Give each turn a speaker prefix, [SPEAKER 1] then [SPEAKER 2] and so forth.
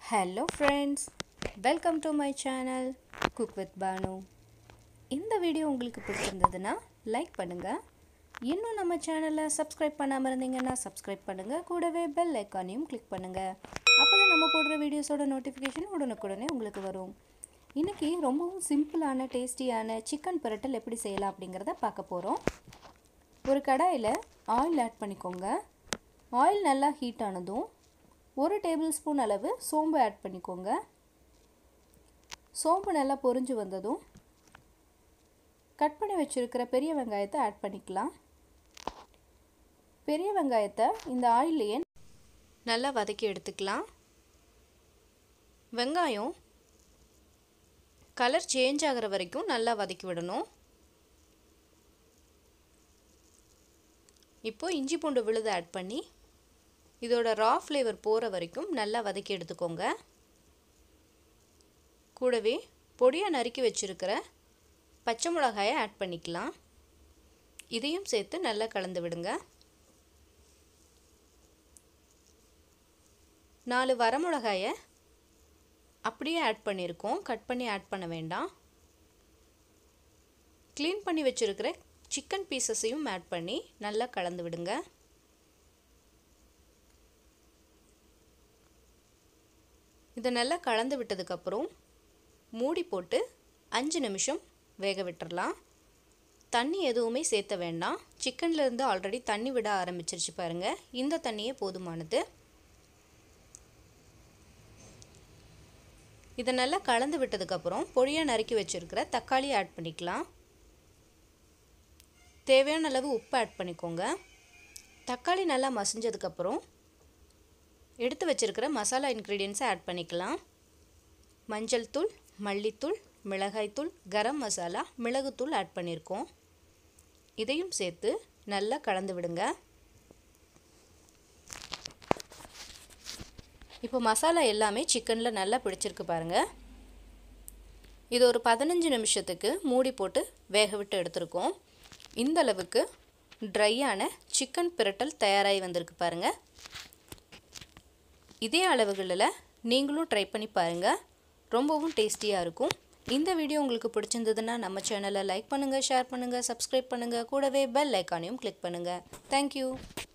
[SPEAKER 1] hello friends welcome to my channel cook with Banu இந்த video உங்களுக்கு பிடிச்சிருந்ததுன்னா லைக் பண்ணுங்கள் இன்னும் நம்ம சேனலை சப்ஸ்கிரைப் பண்ணாமல் இருந்தீங்கன்னா சப்ஸ்கிரைப் பண்ணுங்கள் கூடவே பெல் ஐக்கானையும் கிளிக் பண்ணுங்கள் அப்போ தான் நம்ம போடுற வீடியோஸோட நோட்டிஃபிகேஷன் உடனுக்குடனே உங்களுக்கு வரும் இன்றைக்கி ரொம்பவும் சிம்பிளான டேஸ்டியான சிக்கன் பிரட்டல் எப்படி செய்யலாம் அப்படிங்கிறத பார்க்க போகிறோம் ஒரு கடாயில் ஆயில் ஆட் பண்ணிக்கோங்க ஆயில் நல்லா ஹீட் ஆனதும் ஒரு டேபிள் ஸ்பூன் அளவு சோம்பு ஆட் பண்ணிக்கோங்க சோம்பு நல்லா பொரிஞ்சு வந்ததும் கட் பண்ணி வச்சுருக்கிற பெரிய வெங்காயத்தை ஆட் பண்ணிக்கலாம் பெரிய வெங்காயத்தை இந்த ஆயிலையே நல்லா வதக்கி எடுத்துக்கலாம் வெங்காயம் கலர் சேஞ்ச் ஆகிற வரைக்கும் நல்லா வதக்கி விடணும் இப்போது இஞ்சி பூண்டு விழுது ஆட் பண்ணி இதோட ரா ஃப்ளேவர் போகிற வரைக்கும் நல்லா வதக்கி எடுத்துக்கோங்க கூடவே பொடியாக நறுக்கி வச்சுருக்கிற பச்சை மிளகாயை ஆட் பண்ணிக்கலாம் இதையும் சேர்த்து நல்லா கலந்து விடுங்க நாலு வரமிளகாயை அப்படியே ஆட் பண்ணியிருக்கோம் கட் பண்ணி ஆட் பண்ண வேண்டாம் க்ளீன் பண்ணி வச்சுருக்கிற சிக்கன் பீசஸையும் ஆட் பண்ணி நல்லா கலந்து விடுங்க இதை நல்லா கலந்து விட்டதுக்கப்புறம் மூடி போட்டு அஞ்சு நிமிஷம் வேக விட்டுறலாம் தண்ணி எதுவுமே சேர்த்த வேண்டாம் சிக்கன்லேருந்து ஆல்ரெடி தண்ணி விட ஆரம்பிச்சிருச்சு பாருங்கள் இந்த தண்ணியே போதுமானது இதை நல்லா கலந்து விட்டதுக்கப்புறம் பொடியாக நறுக்கி வச்சுருக்கிற தக்காளி ஆட் பண்ணிக்கலாம் தேவையான அளவு உப்பு ஆட் பண்ணிக்கோங்க தக்காளி நல்லா மசிஞ்சதுக்கப்புறம் எடுத்து வச்சுருக்கிற மசாலா இன்க்ரீடியன்ஸை ஆட் பண்ணிக்கலாம் மஞ்சள் தூள் மல்லித்தூள் மிளகாய்த்தூள் கரம் மசாலா மிளகுத்தூள் ஆட் பண்ணியிருக்கோம் இதையும் சேர்த்து நல்லா கலந்து விடுங்க இப்போ மசாலா எல்லாமே சிக்கனில் நல்லா பிடிச்சிருக்கு பாருங்கள் இது ஒரு பதினஞ்சு நிமிஷத்துக்கு மூடி போட்டு வேக விட்டு எடுத்திருக்கோம் இந்த அளவுக்கு ட்ரையான சிக்கன் பிரட்டல் தயாராகி வந்திருக்கு பாருங்கள் இதே அளவுகளில் நீங்களும் ட்ரை பண்ணி பாருங்கள் ரொம்பவும் டேஸ்டியாக இருக்கும் இந்த வீடியோ உங்களுக்கு பிடிச்சிருந்ததுன்னா நம்ம சேனலை லைக் பண்ணுங்கள் ஷேர் பண்ணுங்கள் சப்ஸ்கிரைப் பண்ணுங்கள் கூடவே பெல் ஐக்கானையும் கிளிக் பண்ணுங்கள் தேங்க்யூ